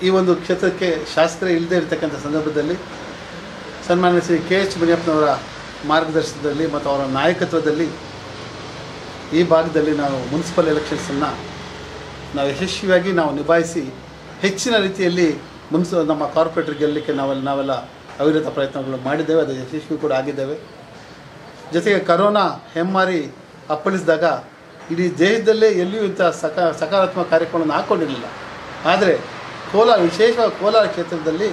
ಈ ಒಂದು ಕ್ಷೇತ್ರಕ್ಕೆ ಶಾಸಕರೇ ಇಲ್ಲದೇ ಇರತಕ್ಕಂಥ ಸಂದರ್ಭದಲ್ಲಿ ಸನ್ಮಾನ್ಯ ಶ್ರೀ ಕೆ ಎಚ್ ಮುನಿಯಪ್ಪನವರ ಮಾರ್ಗದರ್ಶನದಲ್ಲಿ ಮತ್ತು ಅವರ ನಾಯಕತ್ವದಲ್ಲಿ ಈ ಭಾಗದಲ್ಲಿ ನಾವು ಮುನ್ಸಿಪಲ್ ಎಲೆಕ್ಷನ್ಸನ್ನು ನಾವು ಯಶಸ್ವಿಯಾಗಿ ನಾವು ನಿಭಾಯಿಸಿ ಹೆಚ್ಚಿನ ರೀತಿಯಲ್ಲಿ ಮುನ್ಸ ನಮ್ಮ ಕಾರ್ಪೊರೇಟರ್ ಗೆಲ್ಲಲಿಕ್ಕೆ ನಾವೆಲ್ಲ ನಾವೆಲ್ಲ ಅವಿರತ ಪ್ರಯತ್ನಗಳು ಮಾಡಿದ್ದೇವೆ ಅದು ಯಶಸ್ವಿ ಕೂಡ ಆಗಿದ್ದೇವೆ ಜೊತೆಗೆ ಕರೋನಾ ಹೆಮ್ಮಾರಿ ಅಪ್ಪಳಿಸಿದಾಗ ಇಡೀ ದೇಶದಲ್ಲೇ ಎಲ್ಲಿಯೂ ಇಂಥ ಸಕ ಸಕಾರಾತ್ಮಕ ಕಾರ್ಯಕ್ರಮವನ್ನು ಹಾಕ್ಕೊಂಡಿರಲಿಲ್ಲ ಆದರೆ ಕೋಲಾರ ವಿಶೇಷವಾಗಿ ಕೋಲಾರ ಕ್ಷೇತ್ರದಲ್ಲಿ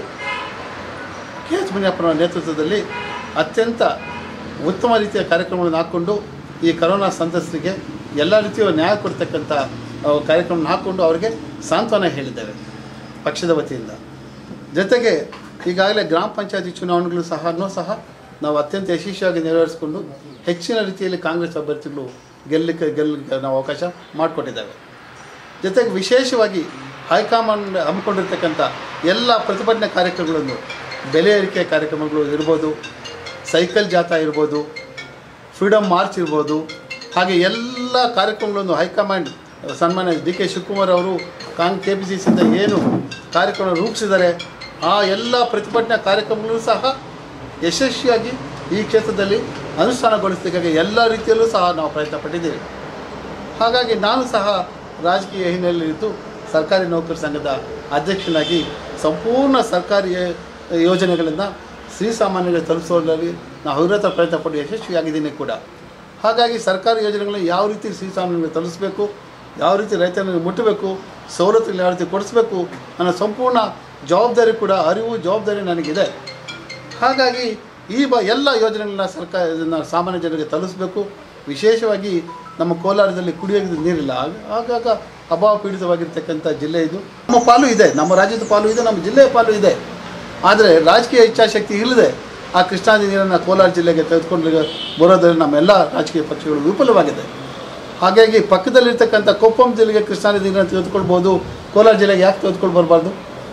ಕೆ ಎಚ್ ಮುನಿಯಪ್ಪನವರ ನೇತೃತ್ವದಲ್ಲಿ ಅತ್ಯಂತ ಉತ್ತಮ ರೀತಿಯ ಕಾರ್ಯಕ್ರಮಗಳನ್ನು ಹಾಕ್ಕೊಂಡು ಈ ಕರೋನಾ ಸಂತ್ರಸ್ತರಿಗೆ ಎಲ್ಲ ರೀತಿಯ ನ್ಯಾಯ ಕೊಡ್ತಕ್ಕಂಥ ಆ, ಕಾರ್ಯಕ್ರಮವನ್ನು ಹಾಕ್ಕೊಂಡು ಅವರಿಗೆ ಸಾಂತ್ವನ ಹೇಳಿದ್ದೇವೆ ಪಕ್ಷದ ವತಿಯಿಂದ ಜೊತೆಗೆ ಈಗಾಗಲೇ ಗ್ರಾಮ ಪಂಚಾಯತಿ ಚುನಾವಣೆಗಳು ಸಹ ಸಹ ನಾವು ಅತ್ಯಂತ ಯಶಸ್ವಿಯಾಗಿ ನೆರವೇರಿಸಿಕೊಂಡು ಹೆಚ್ಚಿನ ರೀತಿಯಲ್ಲಿ ಕಾಂಗ್ರೆಸ್ ಅಭ್ಯರ್ಥಿಗಳು ಗೆಲ್ಲಲಿಕ್ಕೆ ಗೆಲ್ಲಲಿಕ್ಕೆ ನಾವು ಅವಕಾಶ ಮಾಡಿಕೊಟ್ಟಿದ್ದೇವೆ ಜೊತೆಗೆ ವಿಶೇಷವಾಗಿ ಹೈಕಮಾಂಡ್ ಹಮ್ಮಿಕೊಂಡಿರ್ತಕ್ಕಂಥ ಎಲ್ಲ ಪ್ರತಿಭಟನೆ ಕಾರ್ಯಕ್ರಮಗಳನ್ನು ಬೆಲೆ ಏರಿಕೆ ಕಾರ್ಯಕ್ರಮಗಳು ಇರ್ಬೋದು ಸೈಕಲ್ ಜಾಥಾ ಇರ್ಬೋದು ಫ್ರೀಡಮ್ ಮಾರ್ಚ್ ಇರ್ಬೋದು ಹಾಗೆ ಎಲ್ಲ ಕಾರ್ಯಕ್ರಮಗಳನ್ನು ಹೈಕಮಾಂಡ್ ಸನ್ಮಾನ್ಯ ಡಿ ಕೆ ಶಿವಕುಮಾರ್ ಅವರು ಕಾಂಗ್ ಕೆ ಪಿ ಸಿ ಸಿಯಿಂದ ಏನು ಕಾರ್ಯಕ್ರಮ ರೂಪಿಸಿದ್ದಾರೆ ಆ ಎಲ್ಲ ಪ್ರತಿಭಟನಾ ಕಾರ್ಯಕ್ರಮಗಳು ಸಹ ಯಶಸ್ವಿಯಾಗಿ ಈ ಕ್ಷೇತ್ರದಲ್ಲಿ ಅನುಷ್ಠಾನಗೊಳಿಸಲಿಕ್ಕೆ ಎಲ್ಲ ರೀತಿಯಲ್ಲೂ ಸಹ ನಾವು ಪ್ರಯತ್ನ ಪಟ್ಟಿದ್ದೀವಿ ಹಾಗಾಗಿ ನಾನು ಸಹ ರಾಜಕೀಯ ಹಿನ್ನೆಲೆಯಲ್ಲಿದ್ದು ಸರ್ಕಾರಿ ನೌಕರ ಸಂಘದ ಅಧ್ಯಕ್ಷನಾಗಿ ಸಂಪೂರ್ಣ ಸರ್ಕಾರಿ ಯೋಜನೆಗಳನ್ನು ಶ್ರೀಸಾಮಾನ್ಯರಿಗೆ ತಲುಪಿಸುವಲ್ಲಿ ನಾವು ಅವಿರತ ಪ್ರಯತ್ನ ಪಟ್ಟು ಯಶಸ್ವಿಯಾಗಿದ್ದೀನಿ ಕೂಡ ಹಾಗಾಗಿ ಸರ್ಕಾರಿ ಯೋಜನೆಗಳನ್ನು ಯಾವ ರೀತಿ ಶ್ರೀಸಾಮಾನ್ಯರಿಗೆ ತಲುಪಿಸಬೇಕು ಯಾವ ರೀತಿ ರೈತನಿಗೆ ಮುಟ್ಟಬೇಕು ಸವಲತ್ತುಗಳು ಯಾವ ರೀತಿ ಕೊಡಿಸ್ಬೇಕು ಅನ್ನೋ ಸಂಪೂರ್ಣ ಜವಾಬ್ದಾರಿ ಕೂಡ ಅರಿವು ಜವಾಬ್ದಾರಿ ನನಗಿದೆ ಹಾಗಾಗಿ ಈ ಬ ಎಲ್ಲ ಯೋಜನೆಗಳನ್ನ ಸರ್ಕಾರ ಇದನ್ನು ಸಾಮಾನ್ಯ ಜನರಿಗೆ ತಲುಪಿಸಬೇಕು ವಿಶೇಷವಾಗಿ ನಮ್ಮ ಕೋಲಾರದಲ್ಲಿ ಕುಡಿಯೋಕ್ಕೆ ನೀರಿಲ್ಲ ಆಗ- ಆಗಾಗ ಅಭಾವ ಪೀಡಿತವಾಗಿರ್ತಕ್ಕಂಥ ಜಿಲ್ಲೆ ಇದು ನಮ್ಮ ಪಾಲು ಇದೆ ನಮ್ಮ ರಾಜ್ಯದ ಪಾಲು ಇದೆ ನಮ್ಮ ಜಿಲ್ಲೆಯ ಪಾಲು ಇದೆ ಆದರೆ ರಾಜಕೀಯ ಇಚ್ಛಾಶಕ್ತಿ ಇಲ್ಲದೆ ಆ ಕೃಷ್ಣಾ ನದಿ ನೀರನ್ನು ಕೋಲಾರ ಜಿಲ್ಲೆಗೆ ತೆಗೆದುಕೊಂಡು ಬರೋದ್ರಲ್ಲಿ ನಮ್ಮೆಲ್ಲ ರಾಜಕೀಯ ಪಕ್ಷಗಳು ವಿಫಲವಾಗಿದೆ ಹಾಗಾಗಿ ಪಕ್ಕದಲ್ಲಿರ್ತಕ್ಕಂಥ ಕೊಪ್ಪಂ ಜಿಲ್ಲೆಗೆ ಕೃಷ್ಣಾ ನದಿ ನೀರನ್ನು ತೆಗೆದುಕೊಳ್ಬೋದು ಕೋಲಾರ ಜಿಲ್ಲೆಗೆ ಯಾಕೆ ತೆಗೆದುಕೊಂಡು ಬರಬಾರ್ದು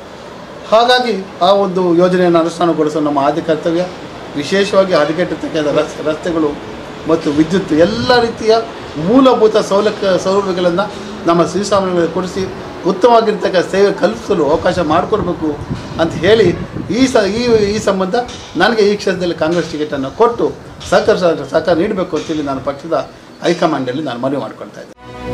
ಹಾಗಾಗಿ ಆ ಒಂದು ಯೋಜನೆಯನ್ನು ಅನುಷ್ಠಾನಗೊಳಿಸೋ ನಮ್ಮ ಆದ್ಯ ಕರ್ತವ್ಯ ವಿಶೇಷವಾಗಿ ಹದಗೆಟ್ಟಿರ್ತಕ್ಕಂಥ ರಸ್ ರಸ್ತೆಗಳು ಮತ್ತು ವಿದ್ಯುತ್ ಎಲ್ಲ ರೀತಿಯ ಮೂಲಭೂತ ಸೌಲಭ್ಯ ಸೌಲಭ್ಯಗಳನ್ನು ನಮ್ಮ ಶ್ರೀಸಾಮಾನ್ಯಗಳಿಗೆ ಕೊಡಿಸಿ ಉತ್ತಮವಾಗಿರ್ತಕ್ಕ ಸೇವೆ ಕಲ್ಪಿಸಲು ಅವಕಾಶ ಮಾಡಿಕೊಡ್ಬೇಕು ಅಂತ ಹೇಳಿ ಈ ಸ ಈ ಈ ಸಂಬಂಧ ನನಗೆ ಈ ಕ್ಷೇತ್ರದಲ್ಲಿ ಕಾಂಗ್ರೆಸ್ ಟಿಕೆಟನ್ನು ಕೊಟ್ಟು ಸಹಕಾರ ಸಹಕಾರ ನೀಡಬೇಕು ಅಂತೇಳಿ ನಾನು ಪಕ್ಷದ ಹೈಕಮಾಂಡಲ್ಲಿ ನಾನು ಮನವಿ ಮಾಡ್ಕೊಳ್ತಾ ಇದ್ದೆ